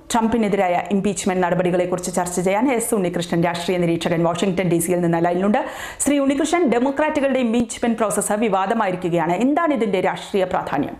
ട്രംപിനെതിരായ impeachment നടപടികളെക്കുറിച്ച് ചർച്ച ചെയ്യാൻ എസ് ഉണ്ണികൃഷ്ണൻ രാഷ്ട്രീയ നിരീക്ഷകൻ വാഷിംഗ്ടൺ ഡി സിയിൽ നിന്ന് ലൈനിലുണ്ട് ശ്രീ ഉണ്ണികൃഷ്ണൻ ഡെമോക്രാറ്റുകളുടെ ഇംപീച്ച്മെന്റ് പ്രോസസ്സ് വിവാദമായിരിക്കുകയാണ് എന്താണ് ഇതിന്റെ രാഷ്ട്രീയ പ്രാധാന്യം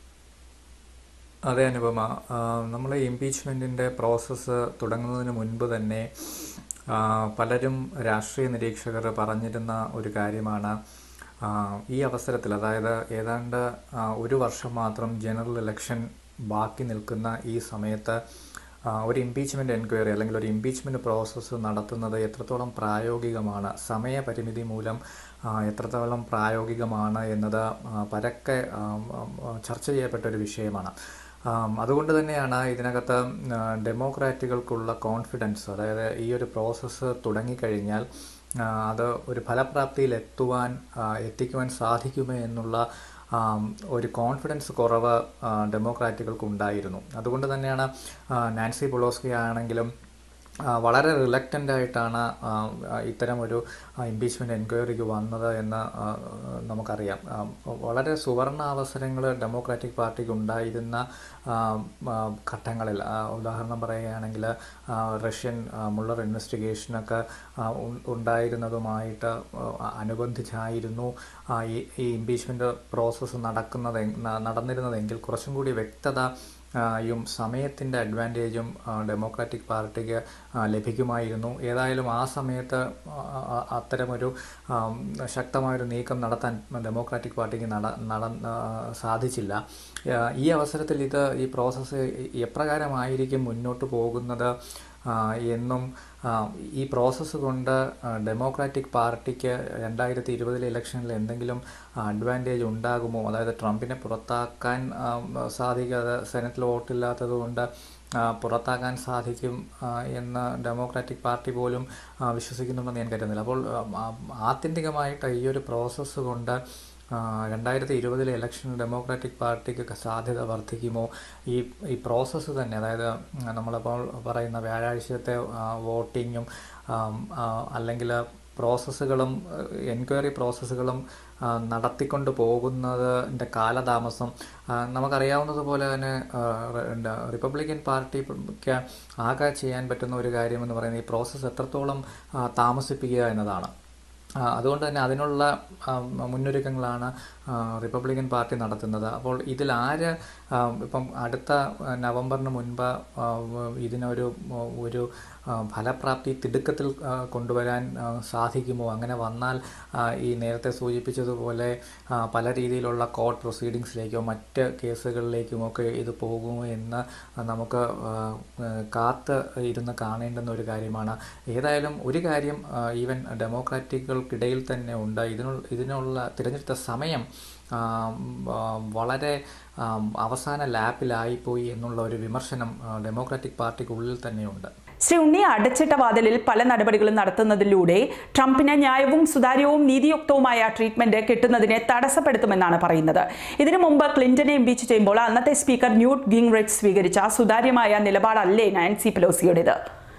അതെ അനുപമ നമ്മൾ ഇംപീച്ച്മെൻറ്റിൻ്റെ പ്രോസസ്സ് തുടങ്ങുന്നതിന് മുൻപ് തന്നെ ആ, പലരും രാഷ്ട്രീയ നിരീക്ഷകർ പറഞ്ഞിരുന്ന ഒരു കാര്യമാണ് ആ, ഈ അവസരത്തിൽ അതായത് ഏതാണ്ട് ആ, ഒരു വർഷം മാത്രം ജനറൽ ഇലക്ഷൻ ബാക്കി നിൽക്കുന്ന ഈ സമയത്ത് ആ, ഒരു ഇംപീച്ച്മെൻറ്റ് എൻക്വയറി അല്ലെങ്കിൽ ഒരു ഇംപീച്ച്മെൻറ്റ് പ്രോസസ്സ് നടത്തുന്നത് എത്രത്തോളം പ്രായോഗികമാണ് സമയപരിമിതി മൂലം ആ, എത്രത്തോളം പ്രായോഗികമാണ് എന്നത് ആ, പരക്കെ ആ, ആ, ചർച്ച ചെയ്യപ്പെട്ട ഒരു വിഷയമാണ് ആം, അതുകൊണ്ട് തന്നെയാണ് ഇതിനകത്ത് ആ, ഡെമോക്രാറ്റുകൾക്കുള്ള കോൺഫിഡൻസ് അതായത് ഈ ഒരു പ്രോസസ്സ് തുടങ്ങിക്കഴിഞ്ഞാൽ ആ, അത് ഒരു ഫലപ്രാപ്തിയിൽ എത്തുവാൻ ആ, എത്തിക്കുവാൻ സാധിക്കുമോ എന്നുള്ള ആം, ഒരു കോൺഫിഡൻസ് കുറവ് ആ, ഡെമോക്രാറ്റുകൾക്ക് ഉണ്ടായിരുന്നു അതുകൊണ്ട് തന്നെയാണ് ആ, നാൻസി പൊളോസ്കി ആണെങ്കിലും ആ, വളരെ റിലക്റ്റൻ്റ് ആയിട്ടാണ് ആ, ആ, ഇത്തരം ഒരു ഇംപീച്ച്മെൻറ്റ് എൻക്വയറിക്ക് വന്നത് എന്ന് ആ, നമുക്കറിയാം ആ, വളരെ സുവർണ അവസരങ്ങൾ ഡെമോക്രാറ്റിക് പാർട്ടിക്ക് ഉണ്ടായിരുന്ന ആ, ആ, ഘട്ടങ്ങളിൽ ആ, ഉദാഹരണം പറയുകയാണെങ്കിൽ ആ, റഷ്യൻ ആ, മുള്ളർ ഇൻവെസ്റ്റിഗേഷനൊക്കെ ആ, ഉ- ഉണ്ടായിരുന്നതുമായിട്ട് ആ, അനുബന്ധിച്ചായിരുന്നു ആ, ഈ ഈ ഇംപീച്ച്മെൻറ്റ് പ്രോസസ്സ് നടക്കുന്നത് നടന്നിരുന്നതെങ്കിൽ കുറച്ചും കൂടി വ്യക്തത ആ, യും സമയത്തിൻ്റെ അഡ്വാൻറ്റേജും ആ, ഡെമോക്രാറ്റിക് പാർട്ടിക്ക് ആ, ലഭിക്കുമായിരുന്നു ഏതായാലും ആ സമയത്ത് ആ, ആ, അത്തരമൊരു ആം, ശക്തമായൊരു നീക്കം നടത്താൻ ഡെമോക്രാറ്റിക് പാർട്ടിക്ക് നട നട ആ, സാധിച്ചില്ല ആ, ഈ അവസരത്തിൽ ഇത് ഈ പ്രോസസ്സ് എപ്രകാരമായിരിക്കും മുന്നോട്ട് പോകുന്നത് ആ, എന്നും ആ, ഈ പ്രോസസ്സ് കൊണ്ട് ആ, ഡെമോക്രാറ്റിക് പാർട്ടിക്ക് രണ്ടായിരത്തി ഇരുപതിലെ ഇലക്ഷനിൽ എന്തെങ്കിലും അഡ്വാൻറ്റേജ് ഉണ്ടാകുമോ അതായത് ട്രംപിനെ പുറത്താക്കാൻ ആ, സാധിക്കാതെ സെനറ്റിൽ വോട്ടില്ലാത്തത് കൊണ്ട് ആ, പുറത്താക്കാൻ സാധിക്കും ആ, എന്ന് ഡെമോക്രാറ്റിക് പാർട്ടി പോലും ആ, വിശ്വസിക്കുന്നുണ്ടെന്ന് ഞാൻ കരുതുന്നില്ല അപ്പോൾ ആ, ആത്യന്തികമായിട്ട് ഈ ഒരു പ്രോസസ്സ് കൊണ്ട് ആ, രണ്ടായിരത്തി ഇരുപതിലെ ഇലക്ഷനിൽ ഡെമോക്രാറ്റിക് പാർട്ടിക്ക് സാധ്യത വർദ്ധിക്കുമോ ഈ ഈ പ്രോസസ്സ് തന്നെ അതായത് നമ്മളിപ്പോൾ പറയുന്ന വ്യാഴാഴ്ചത്തെ ആ, വോട്ടിങ്ങും ആം, ആ, അല്ലെങ്കിൽ പ്രോസസ്സുകളും എൻക്വയറി പ്രോസസ്സുകളും ആ, നടത്തിക്കൊണ്ട് പോകുന്നതിൻ്റെ കാലതാമസം ആ, നമുക്കറിയാവുന്നതുപോലെ തന്നെ ആ, റി- എന്താ, റിപ്പബ്ലിക്കൻ പാർട്ടിക്ക് ആകെ ചെയ്യാൻ പറ്റുന്ന ഒരു കാര്യമെന്ന് പറയുന്നത് ഈ പ്രോസസ്സ് എത്രത്തോളം ആ, താമസിപ്പിക്കുക എന്നതാണ് ആ, അതുകൊണ്ട് തന്നെ അതിനുള്ള ആ, മുന്നൊരുക്കങ്ങളാണ് ആ, റിപ്പബ്ലിക്കൻ പാർട്ടി നടത്തുന്നത് അപ്പോൾ ഇതിൽ ആര് ആ, ഇപ്പം അടുത്ത ആ, നവംബറിന് മുൻപ് ആ, ഇതിനൊരു ഒരു ആ, ഫലപ്രാപ്തി തിടുക്കത്തിൽ ആ, കൊണ്ടുവരാൻ ആ, സാധിക്കുമോ അങ്ങനെ വന്നാൽ ആ, ഈ നേരത്തെ സൂചിപ്പിച്ചതുപോലെ ആ, പല രീതിയിലുള്ള കോർട്ട് പ്രൊസീഡിങ്സിലേക്കോ മറ്റ് കേസുകളിലേക്കുമൊക്കെ ഇത് പോകുമോ എന്ന് നമുക്ക് ആ, ആ, കാത്ത് ഇരുന്ന് കാണേണ്ടുന്ന ഒരു കാര്യമാണ് ഏതായാലും ഒരു കാര്യം ആ, ഈവൻ ഡെമോക്രാറ്റുകൾക്കിടയിൽ തന്നെ ഉണ്ട് ഇതിനുള്ള ഇതിനുള്ള തിരഞ്ഞെടുത്ത സമയം ആ, ആ, വളരെ ആ, അവസാന ലാപ്പിലായിപ്പോയി എന്നുള്ള ഒരു വിമർശനം ആ, ഡെമോക്രാറ്റിക് പാർട്ടിക്കുള്ളിൽ തന്നെയുണ്ട് ശ്രീ ഉണ്ണി അടച്ചിട്ട വാതിലിൽ പല നടപടികളും നടത്തുന്നതിലൂടെ ട്രംപിന് ന്യായവും സുതാര്യവും നീതിയുക്തവുമായ ട്രീറ്റ്മെന്റ് കിട്ടുന്നതിനെ തടസ്സപ്പെടുത്തുമെന്നാണ് പറയുന്നത് ഇതിനു മുമ്പ് ക്ലിന്റനെ ഇംപീച്ച് ചെയ്യുമ്പോൾ അന്നത്തെ സ്പീക്കർ ന്യൂട്ട് ഗിംഗ്റിച്ച് സ്വീകരിച്ച സുതാര്യമായ നിലപാടല്ലേ നാൻസി പെലോസിയുടേത്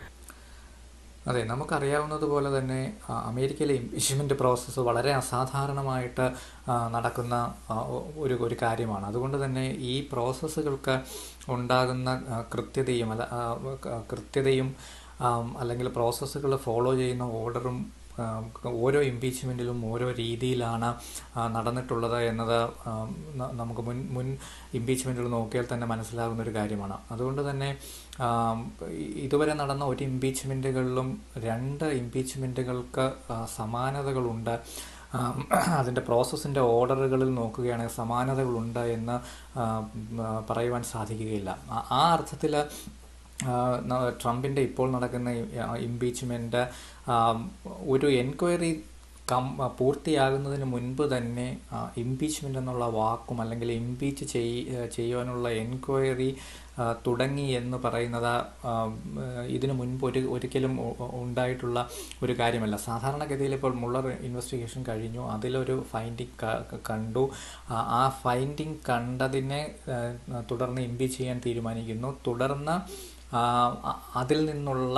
അതെ നമുക്കറിയാവുന്നതുപോലെ തന്നെ ആ, അമേരിക്കയിലെ ഇംപീച്ച്മെൻറ്റ് പ്രോസസ്സ് വളരെ അസാധാരണമായിട്ട് ആ, നടക്കുന്ന ആ, ഒ- ഒരു ഒരു കാര്യമാണ് അതുകൊണ്ട് തന്നെ ഈ പ്രോസസ്സുകൾക്ക് ഉണ്ടാകുന്ന ആ, കൃത്യതയും അല്ല ആ, ക- കൃത്യതയും ആം, അല്ലെങ്കിൽ പ്രോസസ്സുകൾ ഫോളോ ചെയ്യുന്ന ഓർഡറും ആ, ഓരോ ഇംപീച്ച്മെൻറ്റിലും ഓരോ രീതിയിലാണ് ആ, നടന്നിട്ടുള്ളത് എന്നത് ആ, ന- നമുക്ക് മുൻ മുൻ ഇംപീച്ച്മെൻറ്റുകൾ നോക്കിയാൽ തന്നെ മനസ്സിലാകുന്ന ഒരു കാര്യമാണ് അതുകൊണ്ട് തന്നെ ആം, ഇ- ഇതുവരെ നടന്ന ഒരു ഇംപീച്ച്മെൻറ്റുകളിലും രണ്ട് ഇംപീച്ച്മെൻറ്റുകൾക്ക് ആ, സമാനതകളുണ്ട് ആം, അതിൻ്റെ പ്രോസസ്സിൻ്റെ ഓർഡറുകളിൽ നോക്കുകയാണെങ്കിൽ സമാനതകളുണ്ട് എന്ന് ആ, ഉം, ആ, പറയുവാൻ സാധിക്കുകയില്ല ആ- ആ അർത്ഥത്തിൽ ട്രംപിൻ്റെ ഇപ്പോൾ നടക്കുന്ന ഇംപീച്ച്മെൻറ്റ് ഒരു എൻക്വയറി കം പൂർത്തിയാകുന്നതിന് മുൻപ് തന്നെ ഇംപീച്ച്മെൻ്റ് എന്നുള്ള വാക്കും അല്ലെങ്കിൽ ഇംപീച്ച് ചെയ് ചെയ്യുവാനുള്ള എൻക്വയറി തുടങ്ങി എന്ന് പറയുന്നത് ആ, ഇതിനു മുൻപ് ഒരു ഒരിക്കലും ഉ- ഉ- ഉണ്ടായിട്ടുള്ള ഒരു കാര്യമല്ല സാധാരണഗതിയിൽ ഇപ്പോൾ മുള്ളർ ഇൻവെസ്റ്റിഗേഷൻ കഴിഞ്ഞു അതിലൊരു ഫൈൻഡിങ് കണ്ടു ആ- ആ ഫൈൻഡിങ് കണ്ടതിനെ ആ, തുടർന്ന് ഇംപീച്ച് ചെയ്യാൻ തീരുമാനിക്കുന്നു തുടർന്ന് ആ, അ- അതിൽ നിന്നുള്ള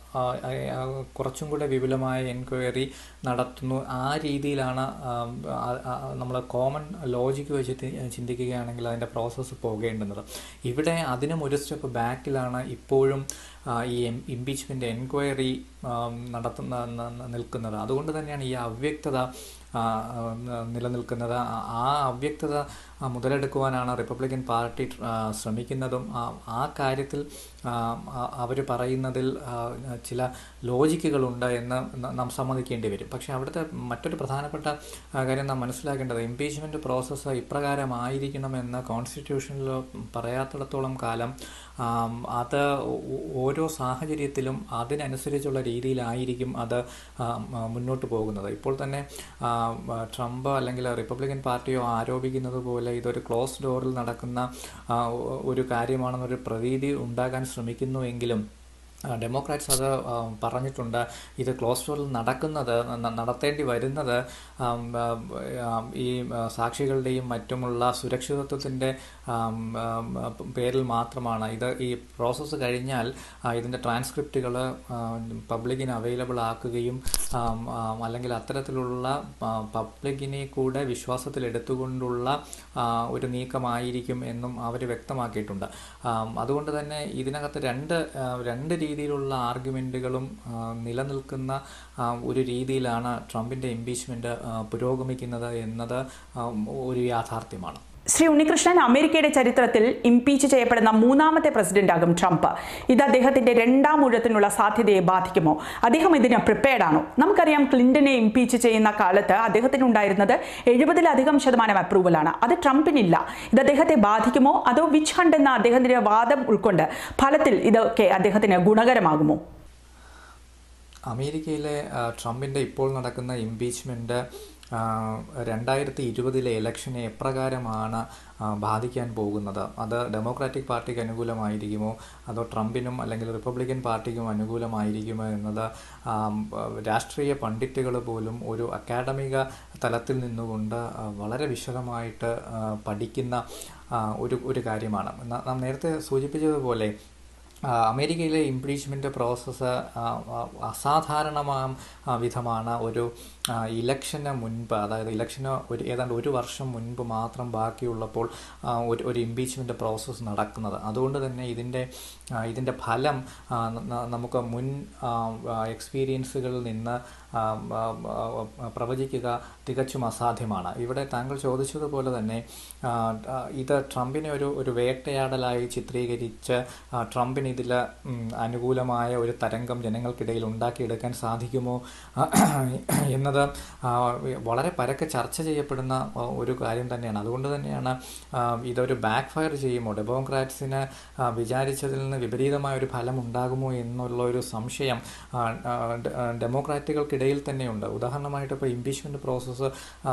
ആ, ആ, കുറച്ചും കൂടെ വിപുലമായ എൻക്വയറി നടത്തുന്നു ആ രീതിയിലാണ് നമ്മൾ കോമൺ ലോജിക്ക് വെച്ച് തി- ചിന്തിക്കുകയാണെങ്കിൽ അതിൻ്റെ പ്രോസസ്സ് പോകേണ്ടുന്നത് ഇവിടെ അതിനും ഒരു സ്റ്റെപ്പ് ബാക്കിലാണ് ഇപ്പോഴും ആ, ഈ ഇംപീച്ച്മെൻ്റ് എൻക്വയറി നടത്തുന്ന ന- ന- നിൽക്കുന്നത് അതുകൊണ്ട് തന്നെയാണ് ഈ അവ്യക്തത ആ, ആ, നിലനിൽക്കുന്നത് ആ- ആ അവ്യക്തത ആ, മുതലെടുക്കുവാനാണ് റിപ്പബ്ലിക്കൻ പാർട്ടി ആ, ശ്രമിക്കുന്നതും ആ- ആ കാര്യത്തിൽ അവർ പറയുന്നതിൽ ആ, ചില ലോജിക്കുകളുണ്ട് എന്ന് ന- നാം സമ്മതിക്കേണ്ടി വരും പക്ഷേ അവിടുത്തെ മറ്റൊരു പ്രധാനപ്പെട്ട ആ, കാര്യം നാം മനസ്സിലാക്കേണ്ടത് ഇംപീച്ച്മെൻറ്റ് പ്രോസസ്സ് ഇപ്രകാരമായിരിക്കണമെന്ന് കോൺസ്റ്റിറ്റ്യൂഷനിൽ പറയാത്തിടത്തോളം കാലം ആം, അത് ഓ- ഓരോ സാഹചര്യത്തിലും അതിനനുസരിച്ചുള്ള രീതിയിലായിരിക്കും അത് ആം, ആ, മുന്നോട്ട് പോകുന്നത് ഇപ്പോൾ തന്നെ ആം, ആ, ട്രംപ് അല്ലെങ്കിൽ റിപ്പബ്ലിക്കൻ പാർട്ടിയോ ആരോപിക്കുന്നത് പോലെ ഇതൊരു ക്ലോസ് ഡോറിൽ നടക്കുന്ന ആ, ഒ- ഒരു കാര്യമാണെന്നൊരു പ്രതീതി ഉണ്ടാകാൻ ശ്രമിക്കുന്നുവെങ്കിലും ആ, ഡെമോക്രാറ്റ്സ് അത് ആ, പറഞ്ഞിട്ടുണ്ട് ഇത് ക്ലോസ് ഡോറിൽ നടക്കുന്നത് ന- നടത്തേണ്ടി വരുന്നത് ആം, ആ, ആ, ഈ ആ, സാക്ഷികളുടെയും മറ്റുമുള്ള സുരക്ഷിതത്വത്തിൻ്റെ ആം, ആം, ആ, പേരിൽ മാത്രമാണ് ഇത് ഈ പ്രോസസ്സ് കഴിഞ്ഞാൽ ആ, ഇതിൻ്റെ ട്രാൻസ്ക്രിപ്റ്റുകൾ പബ്ലിക്കിന് അവൈലബിൾ ആക്കുകയും ആം, ആം, അല്ലെങ്കിൽ അത്തരത്തിലുള്ള ആ, പബ്ലിക്കിനെ കൂടെ വിശ്വാസത്തിലെടുത്തുകൊണ്ടുള്ള ആ, ഒരു നീക്കമായിരിക്കും എന്നും അവർ വ്യക്തമാക്കിയിട്ടുണ്ട് ആം, അതുകൊണ്ട് തന്നെ ഇതിനകത്ത് രണ്ട് ആ, രണ്ട് രീതിയിലുള്ള ആർഗ്യുമെൻറ്റുകളും നിലനിൽക്കുന്ന ആ, ഒരു രീതിയിലാണ് ട്രംപിൻ്റെ ഇംപീച്ച്മെൻറ്റ് പുരോഗമിക്കുന്നത് എന്നത് ആ, ഒരു യാഥാർത്ഥ്യമാണ് ശ്രീ ഉണ്ണികൃഷ്ണൻ അമേരിക്കയുടെ ചരിത്രത്തിൽ ഇംപീച്ച് ചെയ്യപ്പെടുന്ന മൂന്നാമത്തെ പ്രസിഡന്റാകും ട്രംപ് ഇത് അദ്ദേഹത്തിന്റെ രണ്ടാം ഊഴത്തിനുള്ള സാധ്യതയെ ബാധിക്കുമോ അദ്ദേഹം ഇതിന് പ്രിപ്പയർഡ് ആണോ നമുക്കറിയാം ക്ലിന്റനെ ഇംപീച്ച് ചെയ്യുന്ന കാലത്ത് അദ്ദേഹത്തിന് ഉണ്ടായിരുന്നത് എഴുപതിലധികം ശതമാനം അപ്രൂവലാണ് അത് ട്രംപിനില്ല ഇത് അദ്ദേഹത്തെ ബാധിക്കുമോ അതോ വിച്ച് ഹണ്ട് എന്ന അദ്ദേഹത്തിന്റെ വാദം ഉൾക്കൊണ്ട് ഫലത്തിൽ ഇതൊക്കെ അദ്ദേഹത്തിന് ഗുണകരമാകുമോ അമേരിക്കയിലെ ആ, ട്രംപിൻ്റെ ഇപ്പോൾ നടക്കുന്ന ഇംപീച്ച്മെൻറ്റ് രണ്ടായിരത്തി ഇരുപതിലെ ഇലക്ഷനെ എപ്രകാരമാണ് ആ, ബാധിക്കാൻ പോകുന്നത് അത് ഡെമോക്രാറ്റിക് പാർട്ടിക്ക് അനുകൂലമായിരിക്കുമോ അതോ ട്രംപിനും അല്ലെങ്കിൽ റിപ്പബ്ലിക്കൻ പാർട്ടിക്കും അനുകൂലമായിരിക്കുമോ എന്നത് ആം, ആ, രാഷ്ട്രീയ പണ്ഡിറ്റുകൾ പോലും ഒരു അക്കാഡമിക തലത്തിൽ നിന്നുകൊണ്ട് ആ, വളരെ വിശദമായിട്ട് ആ, പഠിക്കുന്ന ആ, ഒരു ഒരു കാര്യമാണ് ന- നാം നേരത്തെ സൂചിപ്പിച്ചതുപോലെ ആ, അമേരിക്കയിലെ ഇംപീച്ച്മെൻ്റ് പ്രോസസ്സ് ആ, ആ, അസാധാരണമാം ആ, വിധമാണ് ഒരു ആ, ഇലക്ഷന് മുൻപ് അതായത് ഇലക്ഷന് ഒരു ഏതാണ്ട് ഒരു വർഷം മുൻപ് മാത്രം ബാക്കിയുള്ളപ്പോൾ ആ, ഒരു ഒരു ഇംപീച്ച്മെൻ്റ് പ്രോസസ്സ് നടക്കുന്നത് അതുകൊണ്ട് തന്നെ ഇതിൻ്റെ ആ, ഇതിൻ്റെ ഫലം ആ, ന- നമുക്ക് മുൻ ആ, ആ, എക്സ്പീരിയൻസുകളിൽ നിന്ന് ആ, ആ, ആ, പ്രവചിക്കുക തികച്ചും അസാധ്യമാണ് ഇവിടെ താങ്കൾ ചോദിച്ചതുപോലെ തന്നെ ആ, ആ, ഇത് ട്രംപിനെ ഒരു ഒരു വേട്ടയാടലായി ചിത്രീകരിച്ച് ആ, ട്രംപിന് ഇതിൽ അനുകൂലമായ ഒരു തരംഗം ജനങ്ങൾക്കിടയിൽ ഉണ്ടാക്കിയെടുക്കാൻ സാധിക്കുമോ ആ, എന്നത് ആ, വളരെ പരക്കെ ചർച്ച ചെയ്യപ്പെടുന്ന ആ, ഒരു കാര്യം തന്നെയാണ് അതുകൊണ്ട് തന്നെയാണ് ആ, ഇതൊരു ബാക്ക് ഫയർ ചെയ്യുമോ ഡെമോക്രാറ്റ്സിന് ആ, വിചാരിച്ചതിൽ നിന്ന് വിപരീതമായ ഒരു ഫലം ഉണ്ടാകുമോ എന്നുള്ള ഒരു സംശയം ആ, ആ, ഡ- ആ, ഡെമോക്രാറ്റുകൾക്കിടയിൽ തന്നെയുണ്ട് ഉദാഹരണമായിട്ട് ഇപ്പോൾ ഇംപീച്ച്മെൻറ്റ് പ്രോസസ്സ്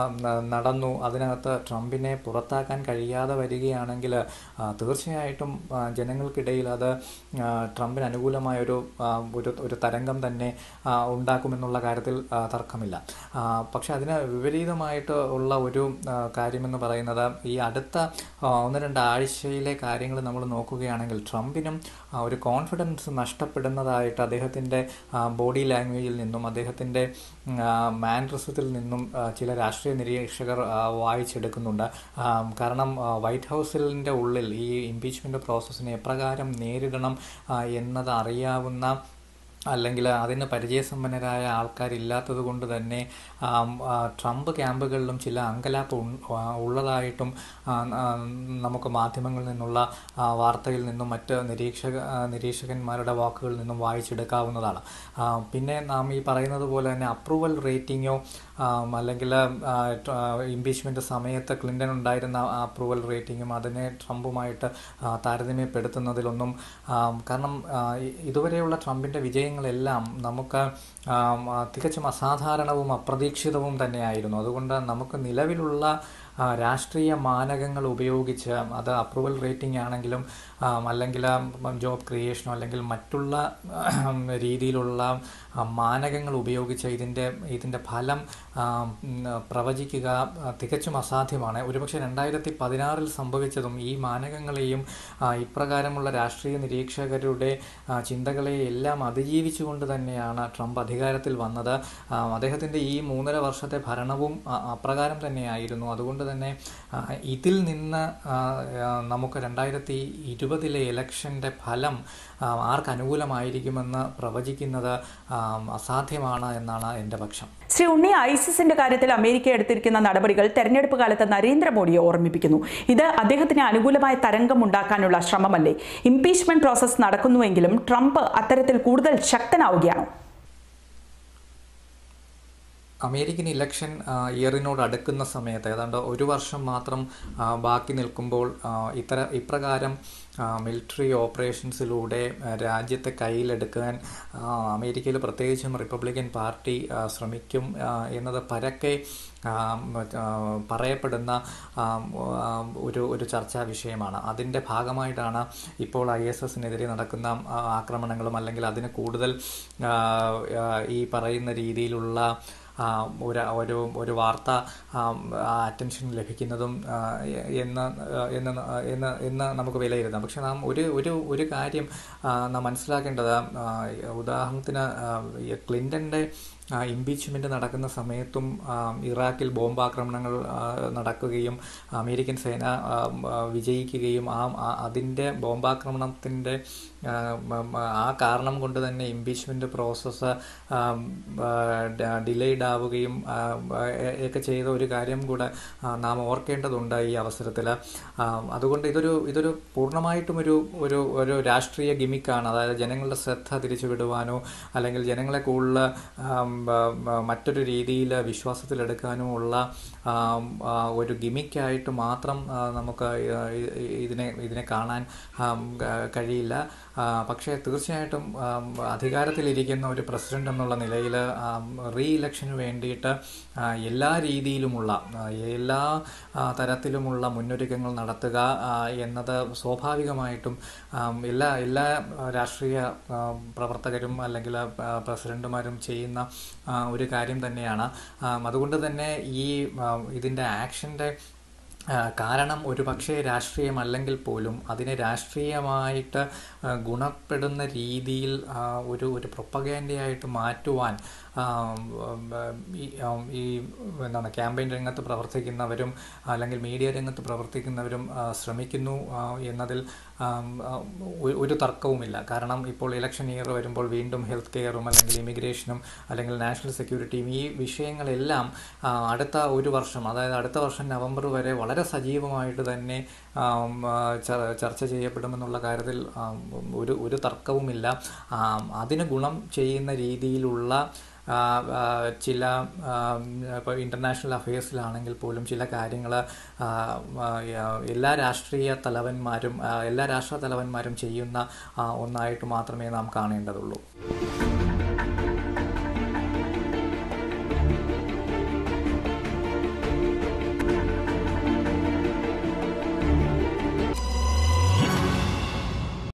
നടന്നു അതിനകത്ത് ട്രംപിനെ പുറത്താക്കാൻ കഴിയാതെ വരികയാണെങ്കിൽ ആ, തീർച്ചയായിട്ടും ആ, ജനങ്ങൾക്കിടയിൽ അത് ആ, ട്രംപിന് അനുകൂലമായ ഒരു ആ, ഒരു ഒരു തരംഗം തന്നെ ആ, ഉണ്ടാക്കുമെന്നുള്ള കാര്യത്തിൽ ആ, തർക്കമില്ല ആ, പക്ഷെ അതിന് വിപരീതമായിട്ട് ഉള്ള ഒരു ആ, കാര്യമെന്ന് പറയുന്നത് ഈ അടുത്ത ആ, ഒന്ന് രണ്ട് ആഴ്ചയിലെ കാര്യങ്ങൾ നമ്മൾ നോക്കുകയാണെങ്കിൽ ട്രംപിനും ആ, ഒരു കോൺഫിഡൻസ് നഷ്ടപ്പെടുന്നതായിട്ട് അദ്ദേഹത്തിൻ്റെ ബോഡി ലാംഗ്വേജിൽ നിന്നും അദ്ദേഹത്തിൻ്റെ മാൻഡ്രസത്തിൽ നിന്നും ആ, ചില രാഷ്ട്രീയ നിരീക്ഷകർ ആ, വായിച്ചെടുക്കുന്നുണ്ട് ആ, കാരണം ആ, വൈറ്റ് ഹൗസിൻ്റെ ഉള്ളിൽ ഈ ഇംപീച്ച്മെൻറ്റ് പ്രോസസ്സിനെ എപ്രകാരം നേരിടണം ആ, എന്നത് അറിയാവുന്ന അല്ലെങ്കിൽ അതിന് പരിചയസമ്പന്നരായ ആൾക്കാരില്ലാത്തത് കൊണ്ട് തന്നെ ആം, ആ, ട്രംപ് ക്യാമ്പുകളിലും ചില അങ്കലാപ്പ് ഉൺ- ആ, ഉള്ളതായിട്ടും ആ, ആ, നമുക്ക് മാധ്യമങ്ങളിൽ നിന്നുള്ള ആ, വാർത്തയിൽ നിന്നും മറ്റ് നിരീക്ഷക ആ, നിരീക്ഷകന്മാരുടെ വാക്കുകളിൽ നിന്നും വായിച്ചെടുക്കാവുന്നതാണ് ആ, പിന്നെ നാം ഈ പറയുന്നത് പോലെ തന്നെ അപ്രൂവൽ റേറ്റിങ്ങോ അല്ലെങ്കിൽ ഇംപീച്ച്മെൻ്റ് സമയത്ത് ക്ലിൻ്റൺ ഉണ്ടായിരുന്ന അപ്രൂവൽ റേറ്റിങ്ങും അതിനെ ട്രംപുമായിട്ട് ആ, താരതമ്യപ്പെടുത്തുന്നതിലൊന്നും ആ, കാരണം ആ, ഇ- ഇതുവരെയുള്ള ട്രംപിൻ്റെ വിജയങ്ങളെല്ലാം നമുക്ക് ആ, ആ, തികച്ചും അസാധാരണവും അപ്രതീക്ഷിതവും തന്നെയായിരുന്നു അതുകൊണ്ട് നമുക്ക് നിലവിലുള്ള ആ, രാഷ്ട്രീയ മാനകങ്ങൾ ഉപയോഗിച്ച് അത് അപ്രൂവൽ റേറ്റിംഗ് ആണെങ്കിലും ആം, അല്ലെങ്കിൽ ജോബ് ക്രിയേഷനോ അല്ലെങ്കിൽ മറ്റുള്ള ആം, രീതിയിലുള്ള ആ, മാനകങ്ങൾ ഉപയോഗിച്ച് ഇതിൻ്റെ ഇതിൻ്റെ ഫലം ആം, ഉം, പ്രവചിക്കുക ആ, തികച്ചും അസാധ്യമാണ് ഒരുപക്ഷെ രണ്ടായിരത്തി പതിനാറിൽ സംഭവിച്ചതും ഈ മാനകങ്ങളെയും ആ, ഇപ്രകാരമുള്ള രാഷ്ട്രീയ നിരീക്ഷകരുടെ ആ, ചിന്തകളെ എല്ലാം അതിജീവിച്ചുകൊണ്ട് തന്നെയാണ് ട്രംപ് അധികാരത്തിൽ വന്നത് ആ, അദ്ദേഹത്തിൻ്റെ ഈ മൂന്നര വർഷത്തെ ഭരണവും ആ, അപ്രകാരം തന്നെയായിരുന്നു അതുകൊണ്ട് തന്നെ ആ, ഇതിൽ നിന്ന് ആ, ആ, നമുക്ക് രണ്ടായിരത്തി ഇരുപതിലെ ഇലക്ഷൻ്റെ ഫലം ആ, ആർക്ക് അനുകൂലമായിരിക്കുമെന്ന് പ്രവചിക്കുന്നത് ആ, അസാധ്യമാണ് എന്നാണ് എൻ്റെ പക്ഷം ശ്രീ ഉണ്ണി ഐസിസിന്റെ കാര്യത്തിൽ അമേരിക്ക എടുത്തിരിക്കുന്ന നടപടികൾ തെരഞ്ഞെടുപ്പ് കാലത്ത് നരേന്ദ്രമോദിയെ ഓർമ്മിപ്പിക്കുന്നു ഇത് അദ്ദേഹത്തിന് അനുകൂലമായ തരംഗം ഉണ്ടാക്കാനുള്ള ശ്രമമല്ലേ ഇംപീച്ച്മെന്റ് പ്രോസസ് നടക്കുന്നുവെങ്കിലും ട്രംപ് അത്തരത്തിൽ കൂടുതൽ ശക്തനാവുകയാണോ അമേരിക്കൻ ഇലക്ഷൻ ആ, ഇയറിനോട് അടുക്കുന്ന സമയത്ത് ഏതാണ്ട് ഒരു വർഷം മാത്രം ആ, ബാക്കി നിൽക്കുമ്പോൾ ആ, ഇത്തര ഇപ്രകാരം മിലിറ്ററി ഓപ്പറേഷൻസിലൂടെ ആ, രാജ്യത്തെ കയ്യിലെടുക്കാൻ ആ, അമേരിക്കയിൽ പ്രത്യേകിച്ചും റിപ്പബ്ലിക്കൻ പാർട്ടി ആ, ശ്രമിക്കും ആ, എന്നത് പരക്കെ ആ, ആ, പറയപ്പെടുന്ന ആ, ആ, ഒരു ഒരു ചർച്ചാ വിഷയമാണ് അതിൻ്റെ ഭാഗമായിട്ടാണ് ഇപ്പോൾ ഐ എസ് എസിനെതിരെ നടക്കുന്ന ആ, ആക്രമണങ്ങളും അല്ലെങ്കിൽ അതിന് കൂടുതൽ ആ, ആ, ഈ പറയുന്ന രീതിയിലുള്ള ആ, ഒരു ഒരു ഒരു വാർത്ത അറ്റൻഷൻ ലഭിക്കുന്നതും ആ, എന്ന് എന്ന് എന്ന് എന്ന് നമുക്ക് വിലയിരുത്താം പക്ഷെ നാം ഒരു ഒരു ഒരു കാര്യം ആ, നാം മനസ്സിലാക്കേണ്ടത് ആ, ഉദാഹരണത്തിന് ആ, ഈ ക്ലിൻ്റൻ്റെ ഇംപീച്ച്മെൻറ്റ് നടക്കുന്ന സമയത്തും ആ, ഇറാഖിൽ ബോംബാക്രമണങ്ങൾ ആ, നടക്കുകയും അമേരിക്കൻ സേന ആ, ആ, വിജയിക്കുകയും ആ ആ- അതിൻ്റെ ബോംബാക്രമണത്തിൻ്റെ ആ, മ- മ- ആ കാരണം കൊണ്ട് തന്നെ ഇംപീച്ച്മെൻറ്റ് പ്രോസസ്സ് ഡിലേഡ് ആവുകയും ആ, എ- ഒക്കെ ചെയ്ത ഒരു കാര്യം കൂടെ ആ, നാം ഓർക്കേണ്ടതുണ്ട് ഈ അവസരത്തിൽ അതുകൊണ്ട് ഇതൊരു ഇതൊരു പൂർണ്ണമായിട്ടും ഒരു ഒരു ഒരു രാഷ്ട്രീയ ഗിമിക്കാണ് അതായത് ജനങ്ങളുടെ ശ്രദ്ധ തിരിച്ചുവിടുവാനോ അല്ലെങ്കിൽ ജനങ്ങളെ കൂടുതൽ ആം, ആ, ആ, മറ്റൊരു രീതിയിൽ വിശ്വാസത്തിലെടുക്കാനോ ഉള്ള ആം, ആ, ഒരു ഗിമിക്കായിട്ട് മാത്രം ആ, നമുക്ക് ഇ- ഇ- ഇതിനെ ഇതിനെ കാണാൻ ആം, ക- കഴിയില്ല ആ, പക്ഷേ തീർച്ചയായിട്ടും ആം, അധികാരത്തിലിരിക്കുന്ന ഒരു പ്രസിഡന്റ് എന്നുള്ള നിലയിൽ റീ ഇലക്ഷന് വേണ്ടിയിട്ട് ആ, എല്ലാ രീതിയിലുമുള്ള ആ, എല്ലാ ആ, തരത്തിലുമുള്ള മുന്നൊരുക്കങ്ങൾ നടത്തുക ആ, എന്നത് സ്വാഭാവികമായിട്ടും ആം, എല്ലാ എല്ലാ ആ, രാഷ്ട്രീയ ആ, പ്രവർത്തകരും അല്ലെങ്കിൽ ആ, പ്രസിഡന്റുമാരും ചെയ്യുന്ന ആ, ഒരു കാര്യം തന്നെയാണ് ആം, അതുകൊണ്ട് തന്നെ ഈ ആ, ഇതിൻ്റെ ആക്ഷൻ്റെ ആ, കാരണം ഒരു പക്ഷേ രാഷ്ട്രീയമല്ലെങ്കിൽ പോലും അതിനെ രാഷ്ട്രീയമായിട്ട് ആ, ഗുണപ്പെടുന്ന രീതിയിൽ ആ, ഒരു ഒരു പ്രൊപ്പഗാൻഡയായിട്ട് മാറ്റുവാൻ ആ, ഉം, ഈ ആ, ഈ എന്താണ് ക്യാമ്പയിൻ രംഗത്ത് പ്രവർത്തിക്കുന്നവരും അല്ലെങ്കിൽ മീഡിയ രംഗത്ത് പ്രവർത്തിക്കുന്നവരും ആ, ശ്രമിക്കുന്നു ആ, എന്നതിൽ ആം, ആ, ഒരു- ഒരു തർക്കവുമില്ല കാരണം ഇപ്പോൾ ഇലക്ഷൻ ഇയർ വരുമ്പോൾ വീണ്ടും ഹെൽത്ത് കെയറും അല്ലെങ്കിൽ ഇമിഗ്രേഷനും അല്ലെങ്കിൽ നാഷണൽ സെക്യൂരിറ്റിയും ഈ വിഷയങ്ങളെല്ലാം ആ, അടുത്ത ഒരു വർഷം അതായത് അടുത്ത വർഷം നവംബർ വരെ വളരെ സജീവമായിട്ട് തന്നെ ആം, ആ, ചർ- ചർച്ച ചെയ്യപ്പെടുമെന്നുള്ള കാര്യത്തിൽ ആം, ഒരു ഒരു തർക്കവുമില്ല ആം, അതിന് ഗുണം ചെയ്യുന്ന രീതിയിലുള്ള ആ, ആ, ചില ഇപ്പോൾ ഇൻ്റർനാഷണൽ അഫയേഴ്സിലാണെങ്കിൽ പോലും ചില കാര്യങ്ങൾ എല്ലാ രാഷ്ട്രീയ തലവന്മാരും ആ, എല്ലാ രാഷ്ട്രീയ തലവന്മാരും ചെയ്യുന്ന ആ, ഒന്നായിട്ട് മാത്രമേ നാം കാണേണ്ടതുള്ളൂ